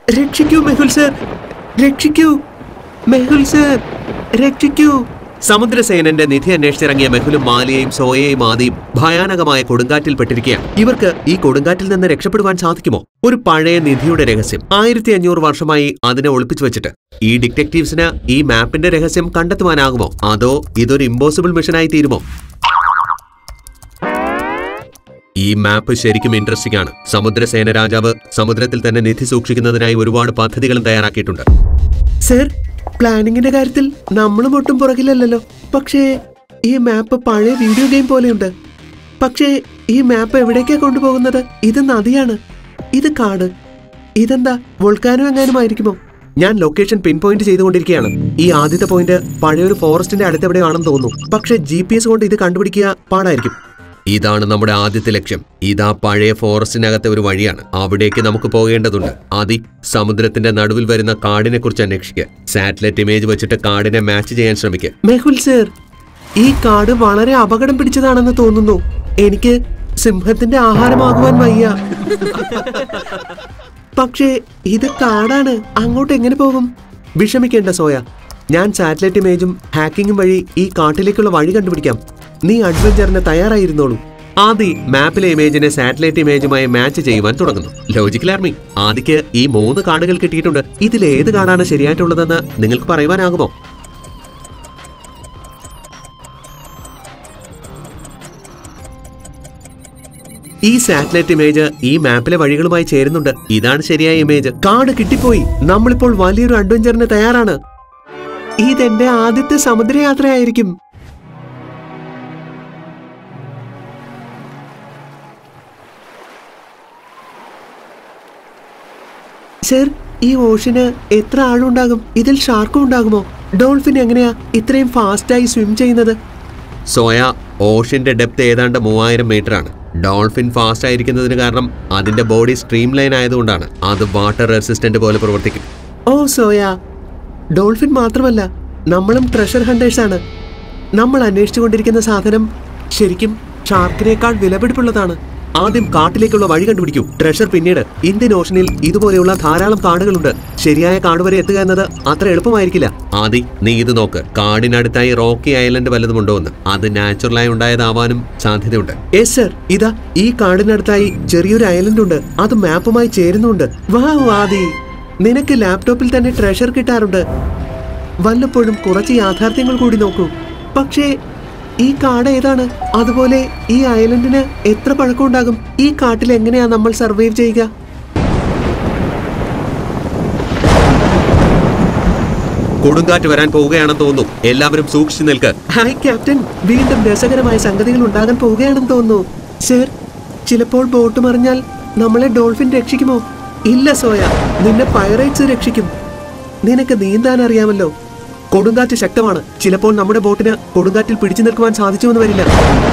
രക്ഷിക്കൂ മെഹുൽ സർ രക്ഷിക്കൂ മെഹുൽ സർ രക്ഷിക്കൂ സമുദ്രസേനന്റെ നിധി അന്വേഷിച്ചിറങ്ങിയ മെഹുലും മാലിയയും സോയയും ആദിയും ഭയാനകമായ കൊടുങ്കാറ്റിൽ പെട്ടിരിക്കുകയാണ് ഇവർക്ക് ഈ കൊടുങ്കാറ്റിൽ നിന്ന് രക്ഷപ്പെടുവാൻ സാധിക്കുമോ ഒരു പഴയ നിധിയുടെ രഹസ്യം ആയിരത്തി അഞ്ഞൂറ് വർഷമായി അതിനെ ഒളിപ്പിച്ചു വെച്ചിട്ട് ഈ ഡിറ്റക്റ്റീവ്സിന് ഈ മാപ്പിന്റെ രഹസ്യം കണ്ടെത്തുവാനാകുമോ അതോ ഇതൊരു ഇമ്പോസിബിൾ മിഷനായി തീരുമോ ഈ മാപ്പ് ശരിക്കും ഇൻട്രസ്റ്റിംഗ് ആണ് സമുദ്രസേന രാജാവ് സമുദ്രത്തിൽ തന്നെ നിധി സൂക്ഷിക്കുന്നതിനായി ഒരുപാട് പദ്ധതികളും തയ്യാറാക്കിയിട്ടുണ്ട് സർ പ്ലാനിങ്ങിന്റെ കാര്യത്തിൽ നമ്മളും ഒട്ടും പുറകിലല്ലല്ലോ പക്ഷേ ഈ മാപ്പ് പഴയ വീഡിയോ ഗെയിം പോലെയുണ്ട് പക്ഷേ ഈ മാപ്പ് എവിടേക്കാ കൊണ്ടുപോകുന്നത് ഇത് നദിയാണ് ഇത് കാട് ഇതെന്താ വോൾക്കാനോ എങ്ങാനും ആയിരിക്കുമോ ഞാൻ ലൊക്കേഷൻ പിൻ പോയിന്റ് ചെയ്തുകൊണ്ടിരിക്കുകയാണ് ഈ ആദ്യത്തെ പോയിന്റ് പഴയൊരു ഫോറസ്റ്റിന്റെ അടുത്തെവിടെയാണെന്ന് തോന്നുന്നു പക്ഷേ ജി പി എസ് കൊണ്ട് ഇത് കണ്ടുപിടിക്കുക പാടായിരിക്കും ഇതാണ് നമ്മുടെ ആദ്യത്തെ ലക്ഷ്യം ഇതാ പഴയ ഫോറസ്റ്റിനകത്തെ ഒരു വഴിയാണ് അവിടേക്ക് നമുക്ക് പോകേണ്ടതുണ്ട് അതി സമുദ്രത്തിന്റെ നടുവിൽ വരുന്ന കാടിനെ കുറിച്ച് അന്വേഷിക്കുക സാറ്റലൈറ്റ് ഇമേജ് വെച്ചിട്ട് കാടിനെ മാച്ച് ചെയ്യാൻ ശ്രമിക്കുക മെഹുൽ സർ ഈ കാട് വളരെ അപകടം പിടിച്ചതാണെന്ന് തോന്നുന്നു എനിക്ക് സിംഹത്തിന്റെ ആഹാരമാകുവാൻ വയ്യ പക്ഷേ ഇത് കാടാണ് അങ്ങോട്ട് എങ്ങനെ പോകും വിഷമിക്കേണ്ട സോയ ഞാൻ സാറ്റലൈറ്റ് ഇമേജും ഹാക്കിങ്ങും വഴി ഈ കാട്ടിലേക്കുള്ള വഴി കണ്ടുപിടിക്കാം നീ അഡ്വഞ്ചറിന് തയ്യാറായിരുന്നോളൂ ആദി മാപ്പിലെ ഇമേജിനെ സാറ്റലൈറ്റ് ഇമേജുമായി മാച്ച് ചെയ്യുവാൻ തുടങ്ങുന്നു ലോജിക്കൽ ആർമി ആദിക്ക് ഈ മൂന്ന് കാർഡുകൾ കിട്ടിയിട്ടുണ്ട് ഇതിൽ ഏത് കാർഡാണ് ശരിയായിട്ടുള്ളതെന്ന് നിങ്ങൾക്ക് പറയുവാനാകുമോ ഈ സാറ്റലൈറ്റ് ഇമേജ് ഈ മാപ്പിലെ വഴികളുമായി ചേരുന്നുണ്ട് ഇതാണ് ശരിയായ ഇമേജ് കാർഡ് കിട്ടിപ്പോയി നമ്മളിപ്പോൾ വലിയൊരു അഡ്വഞ്ചറിന് തയ്യാറാണ് ഇതെന്റെ ആദ്യത്തെ സമുദ്രയാത്രയായിരിക്കും സർ ഈ ഓഷന് എത്ര ആളുണ്ടാകും ഇതിൽ ഷാർക്കും ഉണ്ടാകുമോ ഡോൾഫിൻ എങ്ങനെയാ ഇത്രയും ഫാസ്റ്റായി സ്വിം ചെയ്യുന്നത് സോയ ഓഷ്യന്റെ ഡെപ്ത് ഏതാണ്ട് മൂവായിരം മീറ്റർ ആണ് ഡോൾഫിൻ ഫാസ്റ്റ് ആയിരിക്കുന്നതിന് കാരണം അതിന്റെ ബോഡി സ്ട്രീം ലൈൻ ആയതുകൊണ്ടാണ് അത് വാട്ടർ റെസിസ്റ്റന്റ് പോലെ പ്രവർത്തിക്കും ഓ സോയ ഡോൾഫിൻ മാത്രമല്ല നമ്മളും ട്രഷർ ഹണ്ടേഴ്സ് ആണ് നമ്മൾ അന്വേഷിച്ചുകൊണ്ടിരിക്കുന്ന സാധനം ശരിക്കും ഷാർക്കിനേക്കാൾ വിലപിടിപ്പുള്ളതാണ് ആദ്യം കാട്ടിലേക്കുള്ള വഴി കണ്ടുപിടിക്കൂ ട്രഷർ പിന്നീട് ഇന്ത്യൻ ഓഷനിൽ ഇതുപോലെയുള്ള ധാരാളം കാടുകളുണ്ട് ശരിയായ കാട് വരെ എത്തുക എന്നത് അത്ര എളുപ്പമായിരിക്കില്ല ആദി നീ ഇത് നോക്ക് കാടിനടുത്തായി റോക്കി ഐലൻഡ് വല്ലതുമുണ്ടോ എന്ന് അത് നാച്ചുറലായി ഉണ്ടായതാവാനും സാധ്യതയുണ്ട് യെസ് സർ ഇതാ ഈ കാടിനടുത്തായി ചെറിയൊരു ഐലൻഡ് ഉണ്ട് അത് മാപ്പുമായി ചേരുന്നുണ്ട് വാ ആദി നിനക്ക് ലാപ്ടോപ്പിൽ തന്നെ ട്രഷർ കിട്ടാറുണ്ട് വല്ലപ്പോഴും കുറച്ച് യാഥാർത്ഥ്യങ്ങൾ കൂടി നോക്കൂ പക്ഷേ ഈ കാട് ഏതാണ് അതുപോലെ ഈ ഐലൻഡിന് എത്ര പഴക്കമുണ്ടാകും ഈ കാട്ടിൽ എങ്ങനെയാ നമ്മൾ സർവൈവ് ചെയ്യുക കൊടുങ്കാറ്റ് വരാൻ പോവുകയാണെന്ന് തോന്നുന്നു എല്ലാവരും സൂക്ഷിച്ചു നിൽക്ക് ഹായ് ക്യാപ്റ്റൻ വീണ്ടും രസകരമായ സംഗതികൾ ഉണ്ടാകാൻ പോവുകയാണെന്ന് തോന്നുന്നു സർ ചിലപ്പോൾ ബോട്ട് മറിഞ്ഞാൽ നമ്മളെ ഡോൾഫിൻ രക്ഷിക്കുമോ ഇല്ല സോയ നിന്നെ പൈറേറ്റ്സ് രക്ഷിക്കും നിനക്ക് നീന്താൻ അറിയാമല്ലോ കൊടുങ്കാറ്റ് ശക്തമാണ് ചിലപ്പോൾ നമ്മുടെ ബോട്ടിന് കൊടുങ്കാറ്റിൽ പിടിച്ചു നിൽക്കുവാൻ സാധിച്ചുവെന്ന് വരില്ല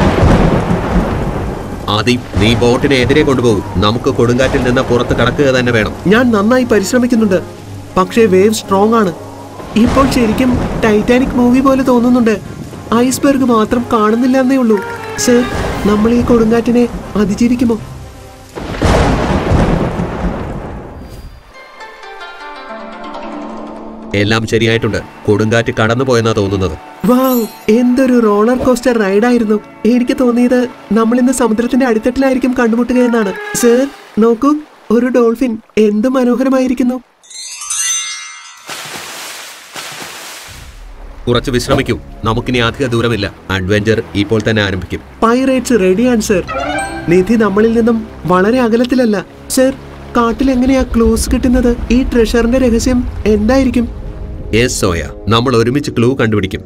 ആദ്യം നീ ബോട്ടിനെ എതിരെ കൊണ്ടുപോകും നമുക്ക് കൊടുങ്കാറ്റിൽ നിന്ന് പുറത്ത് കടക്കുക തന്നെ വേണം ഞാൻ നന്നായി പരിശ്രമിക്കുന്നുണ്ട് പക്ഷേ വേവ് സ്ട്രോങ് ആണ് ഇപ്പോൾ ശരിക്കും ടൈറ്റാനിക് മൂവി പോലെ തോന്നുന്നുണ്ട് ഐസ്ബർഗ് മാത്രം കാണുന്നില്ല എന്നേ ഉള്ളൂ സർ നമ്മൾ ഈ കൊടുങ്കാറ്റിനെ അതിജീവിക്കുമോ എല്ലാം ശരിയായിട്ടുണ്ട് കൊടുങ്കാറ്റ് കടന്നുപോയെന്നാ തോന്നുന്നത് വാവ് എന്തൊരു റോളർ കോസ്റ്റർ റൈഡായിരുന്നു എനിക്ക് തോന്നിയത് നമ്മൾ ഇന്ന് സമുദ്രത്തിന്റെ അടിത്തട്ടിലായിരിക്കും കണ്ടുമുട്ടുക എന്നാണ് സർ നോക്കൂ ഒരു ഡോൾഫിൻ എന്ത് മനോഹരമായിരിക്കുന്നു കുറച്ച് വിശ്രമിക്കൂ നമുക്കിനി അധിക ദൂരമില്ല അഡ്വഞ്ചർ ഇപ്പോൾ തന്നെ ആരംഭിക്കും പൈറേറ്റ്സ് റെഡിയാണ് സർ നിധി നമ്മളിൽ നിന്നും വളരെ അകലത്തിലല്ല സർ കാട്ടിൽ എങ്ങനെയാ ക്ലൂസ് കിട്ടുന്നത് ഈ ട്രഷറിന്റെ രഹസ്യം എന്തായിരിക്കും യെസ് സോയ നമ്മൾ ഒരുമിച്ച് ക്ലൂ കണ്ടുപിടിക്കും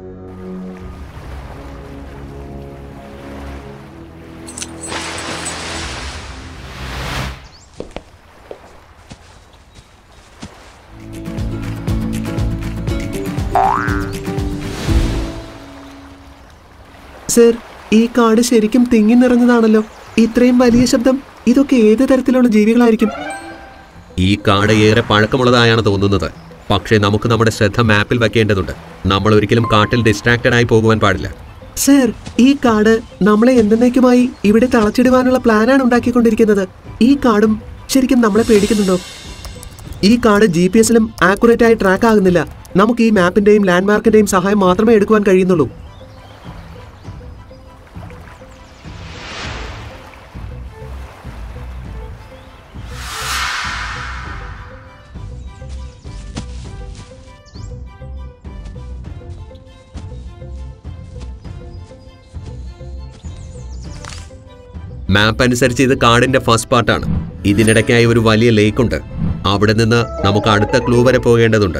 സർ ഈ കാട് ശരിക്കും തിങ്ങി നിറഞ്ഞതാണല്ലോ ഇത്രയും വലിയ ശബ്ദം ഇതൊക്കെ ഏത് തരത്തിലുള്ള ജീവികളായിരിക്കും ഈ കാട് ഏറെ പഴക്കമുള്ളതായാണ് തോന്നുന്നത് പക്ഷേ നമുക്ക് നമ്മുടെ ശ്രദ്ധ മാപ്പിൽ വെക്കേണ്ടതുണ്ട് നമ്മൾ ഒരിക്കലും കാട്ടിൽ ഡിസ്ട്രാക്റ്റഡ് ആയി പോകുവാൻ പാടില്ല സർ ഈ കാട് നമ്മളെ എന്തെന്നേക്കുമായി ഇവിടെ തളച്ചിടുവാനുള്ള പ്ലാനാണ് ഉണ്ടാക്കിക്കൊണ്ടിരിക്കുന്നത് ഈ കാടും ശരിക്കും നമ്മളെ പേടിക്കുന്നുണ്ടോ ഈ കാർഡ് ജി പി എസിലും ആക്യുറേറ്റ് ആയി ട്രാക്ക് ആകുന്നില്ല നമുക്ക് ഈ മാപ്പിന്റെയും ലാൻഡ്മാർക്കിന്റെയും സഹായം മാത്രമേ എടുക്കുവാൻ കഴിയുന്നുള്ളൂ മാപ്പ് അനുസരിച്ച് ഇത് കാടിന്റെ ഫസ്റ്റ് പാർട്ടാണ് ഇതിനിടയ്ക്കായി ഒരു വലിയ ലേക്ക് ഉണ്ട് അവിടെ നിന്ന് നമുക്ക് അടുത്ത ക്ലൂ വരെ പോകേണ്ടതുണ്ട്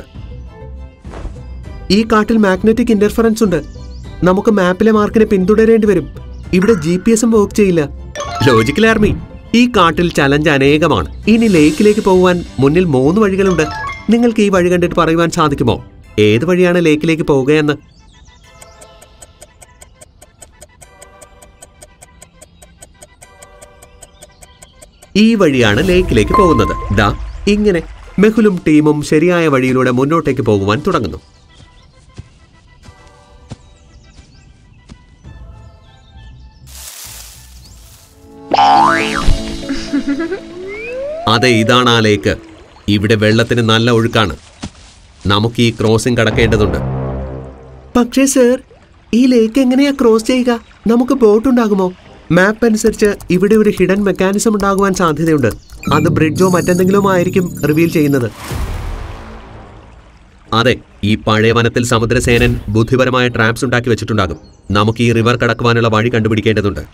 ഈ കാട്ടിൽ മാഗ്നറ്റിക് ഇന്റർഫറൻസ് ഉണ്ട് നമുക്ക് മാപ്പിലെ മാർക്കിനെ പിന്തുടരേണ്ടി വരും ഇവിടെ ജി പി എസും വർക്ക് ചെയ്യില്ല ലോജിക്കൽ ആർമി ഈ കാട്ടിൽ ചലഞ്ച് അനേകമാണ് ഇനി ലേക്കിലേക്ക് പോകുവാൻ മുന്നിൽ മൂന്ന് വഴികളുണ്ട് നിങ്ങൾക്ക് ഈ വഴി കണ്ടിട്ട് പറയുവാൻ സാധിക്കുമോ ഏത് വഴിയാണ് ലേക്കിലേക്ക് പോവുകയെന്ന് ഈ വഴിയാണ് ലേക്കിലേക്ക് പോകുന്നത് ദാ ഇങ്ങനെ മെഹുലും ടീമും ശരിയായ വഴിയിലൂടെ മുന്നോട്ടേക്ക് പോകുവാൻ തുടങ്ങുന്നു അതെ ഇതാണ് ആ ലേക്ക് ഇവിടെ വെള്ളത്തിന് നല്ല ഒഴുക്കാണ് നമുക്ക് ഈ ക്രോസിംഗ് കടക്കേണ്ടതുണ്ട് പക്ഷേ സർ ഈ ലേക്ക് എങ്ങനെയാ ക്രോസ് ചെയ്യുക നമുക്ക് ബോട്ട് ഉണ്ടാകുമോ മാപ്പ് അനുസരിച്ച് ഇവിടെ ഒരു ഹിഡൻ മെക്കാനിസം ഉണ്ടാകുവാൻ സാധ്യതയുണ്ട് അത് ബ്രിഡ്ജോ മറ്റെന്തെങ്കിലുമോ ആയിരിക്കും റിവീൽ ചെയ്യുന്നത് അതെ ഈ പഴയ വനത്തിൽ സമുദ്രസേനൻ ബുദ്ധിപരമായ ട്രാപ്സ് ഉണ്ടാക്കി വെച്ചിട്ടുണ്ടാകും നമുക്ക് ഈ റിവർ കടക്കുവാനുള്ള വഴി കണ്ടുപിടിക്കേണ്ടതുണ്ട്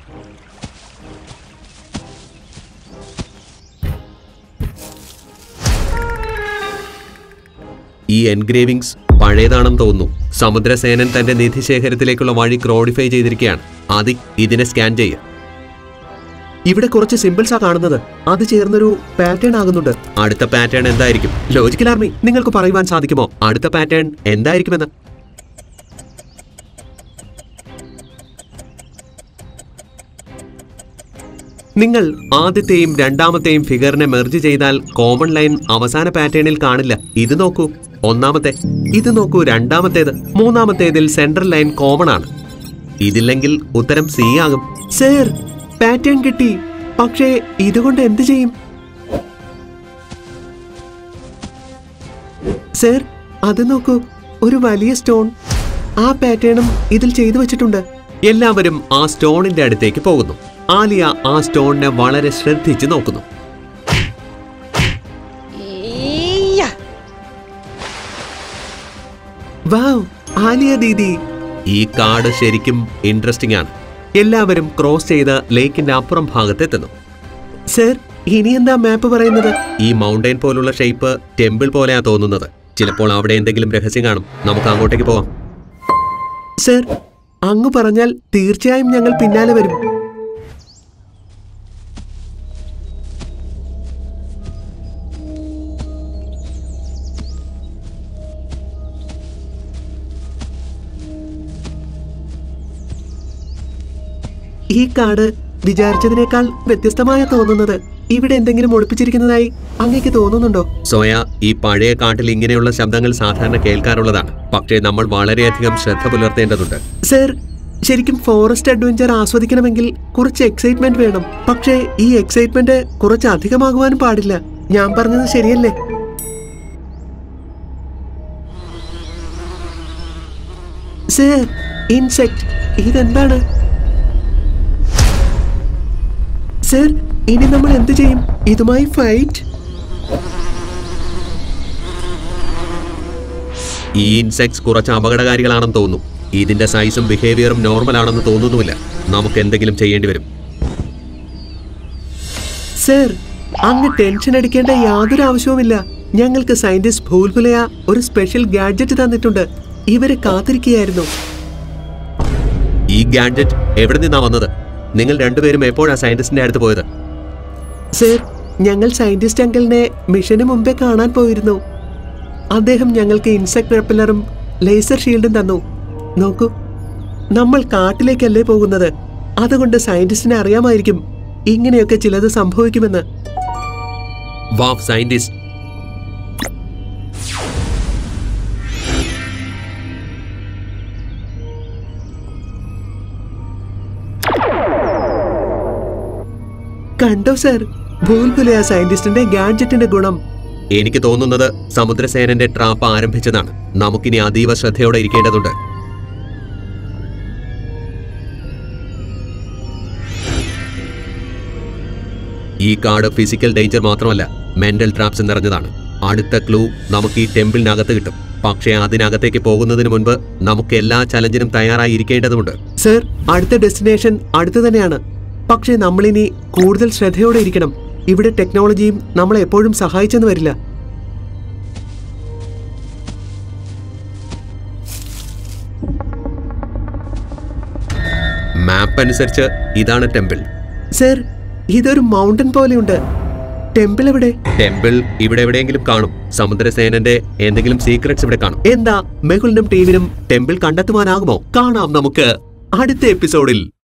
ഈ എൻഗ്രേവിംഗ്സ് പഴയതാണെന്ന് തോന്നുന്നു സമുദ്രസേനൻ തന്റെ നിധിശേഖരത്തിലേക്കുള്ള വഴി ക്രോഡിഫൈ ചെയ്തിരിക്കുകയാണ് ആദി ഇതിനെ സ്കാൻ ചെയ്യുക ഇവിടെ കുറച്ച് സിമ്പിൾസ് ആ കാണുന്നത് അത് ചേർന്നൊരു പാറ്റേൺ ആകുന്നുണ്ട് അടുത്ത പാറ്റേൺ എന്തായിരിക്കും ലോജിക്കൽ ആർമി നിങ്ങൾക്ക് പറയുവാൻ സാധിക്കുമോ അടുത്ത പാറ്റേൺ എന്തായിരിക്കുമെന്ന് നിങ്ങൾ ആദ്യത്തെയും രണ്ടാമത്തെയും ഫിഗറിനെ മെർജ് ചെയ്താൽ കോമൺ ലൈൻ അവസാന പാറ്റേണിൽ കാണില്ല ഇത് നോക്കൂ ഒന്നാമത്തെ ഇത് നോക്കൂ രണ്ടാമത്തേത് മൂന്നാമത്തേതിൽ സെൻട്രൽ ലൈൻ കോമൺ ആണ് ഇതില്ലെങ്കിൽ ഉത്തരം സി ആകും സർ പാറ്റേൺ കിട്ടി പക്ഷേ ഇതുകൊണ്ട് എന്ത് ചെയ്യും സർ അത് നോക്കൂ ഒരു വലിയ സ്റ്റോൺ ആ പാറ്റേണും ഇതിൽ ചെയ്തു വെച്ചിട്ടുണ്ട് എല്ലാവരും ആ സ്റ്റോണിന്റെ അടുത്തേക്ക് പോകുന്നു ആലിയ ആ സ്റ്റോണിനെ വളരെ ശ്രദ്ധിച്ച് നോക്കുന്നു ഈയ്യ. വാവ് ആലിയ ദീദി ഈ കാട് ശരിക്കും ഇൻട്രസ്റ്റിംഗ് ആണ് എല്ലാവരും ക്രോസ് ചെയ്ത് ലേക്കിന്റെ അപ്പുറം ഭാഗത്തെത്തുന്നു സർ ഇനി എന്താ മാപ്പ് പറയുന്നത് ഈ മൗണ്ടൈൻ പോലുള്ള ഷേപ്പ് ടെമ്പിൾ പോലെയാ തോന്നുന്നത് ചിലപ്പോൾ അവിടെ എന്തെങ്കിലും രഹസ്യം കാണും നമുക്ക് അങ്ങോട്ടേക്ക് പോവാം സർ അങ്ങ് പറഞ്ഞാൽ തീർച്ചയായും ഞങ്ങൾ പിന്നാലെ വരും ഈ കാട് വിചാരിച്ചതിനേക്കാൾ വ്യത്യസ്തമായ തോന്നുന്നത് ഇവിടെ എന്തെങ്കിലും ഒളിപ്പിച്ചിരിക്കുന്നതായി അങ്ങേക്ക് തോന്നുന്നുണ്ടോ സോയ ഈ പഴയ കാട്ടിൽ ഇങ്ങനെയുള്ള ശബ്ദങ്ങൾ സാധാരണ കേൾക്കാറുള്ളതാണ് പക്ഷേ നമ്മൾ വളരെയധികം ശ്രദ്ധ പുലർത്തേണ്ടതുണ്ട് സർ ശരിക്കും ഫോറസ്റ്റ് അഡ്വഞ്ചർ ആസ്വദിക്കണമെങ്കിൽ കുറച്ച് എക്സൈറ്റ്മെന്റ് വേണം പക്ഷേ ഈ എക്സൈറ്റ്മെന്റ് കുറച്ച് അധികമാകുവാനും പാടില്ല ഞാൻ പറഞ്ഞത് ശരിയല്ലേ സർ ഇൻസെക്ട് ഇതെന്താണ് സർ ഇനി നമ്മൾ എന്ത് ചെയ്യും ഇതുമായി ഫൈറ്റ് ഈ ഇൻസെക്ട്സ് കുറച്ച് അപകടകാരികളാണെന്ന് തോന്നുന്നു ഇതിന്റെ സൈസും ബിഹേവിയറും നോർമൽ ആണെന്ന് തോന്നുന്നുമില്ല നമുക്ക് എന്തെങ്കിലും ചെയ്യേണ്ടി വരും സർ അങ്ങ് ടെൻഷൻ അടിക്കേണ്ട യാതൊരു ആവശ്യവുമില്ല ഞങ്ങൾക്ക് സയന്റിസ്റ്റ് ഭൂൽഭുലയ ഒരു സ്പെഷ്യൽ ഗാഡ്ജറ്റ് തന്നിട്ടുണ്ട് ഇവരെ കാത്തിരിക്കുകയായിരുന്നു ഈ ഗാഡ്ജറ്റ് എവിടെ നിന്നാ വന്നത് നിങ്ങൾ രണ്ടുപേരും എപ്പോഴാ സയന്റിസ്റ്റിന്റെ അടുത്ത് പോയത് സർ ഞങ്ങൾ സയന്റിസ്റ്റ് അങ്കിളിനെ മിഷന് മുമ്പേ കാണാൻ പോയിരുന്നു അദ്ദേഹം ഞങ്ങൾക്ക് ഇൻസെക്ട് റെപ്പലറും ലേസർ ഷീൽഡും തന്നു നോക്കൂ നമ്മൾ കാട്ടിലേക്കല്ലേ പോകുന്നത് അതുകൊണ്ട് സയന്റിസ്റ്റിനെ അറിയാമായിരിക്കും ഇങ്ങനെയൊക്കെ ചിലത് സംഭവിക്കുമെന്ന് വാവ് സയന്റിസ്റ്റ് കണ്ടോ സർ ഭൂൽഭുലയ സയന്റിസ്റ്റിന്റെ ഗാഡ്ജറ്റിന്റെ ഗുണം എനിക്ക് തോന്നുന്നത് സമുദ്രസേനന്റെ ട്രാപ്പ് ആരംഭിച്ചതാണ് നമുക്കിനി അതീവ ശ്രദ്ധയോടെ ഇരിക്കേണ്ടതുണ്ട് ഈ കാർഡ് ഫിസിക്കൽ ഡേഞ്ചർ മാത്രമല്ല മെന്റൽ ട്രാപ്സ് നിറഞ്ഞതാണ് അടുത്ത ക്ലൂ നമുക്ക് ഈ ടെമ്പിളിനകത്ത് കിട്ടും പക്ഷേ അതിനകത്തേക്ക് പോകുന്നതിന് മുൻപ് നമുക്ക് എല്ലാ ചലഞ്ചിനും തയ്യാറായി ഇരിക്കേണ്ടതുണ്ട് സർ അടുത്ത ഡെസ്റ്റിനേഷൻ അടുത്ത് തന്നെയാണ് പക്ഷേ നമ്മളിനി കൂടുതൽ ശ്രദ്ധയോടെ ഇരിക്കണം ഇവിടെ ടെക്നോളജിയും നമ്മളെ എപ്പോഴും സഹായിച്ചെന്ന് വരില്ല മാപ്പ് അനുസരിച്ച് ഇതാണ് ടെമ്പിൾ സർ ഇതൊരു മൗണ്ടൻ പോലെയുണ്ട് ടെമ്പിൾ എവിടെ ടെമ്പിൾ ഇവിടെ എവിടെയെങ്കിലും കാണും സമുദ്രസേനന്റെ എന്തെങ്കിലും സീക്രട്സ് ഇവിടെ കാണും എന്താ മെഹുലിനും ടീമിനും ടെമ്പിൾ കണ്ടെത്തുവാനാകുമോ കാണാം നമുക്ക് അടുത്ത എപ്പിസോഡിൽ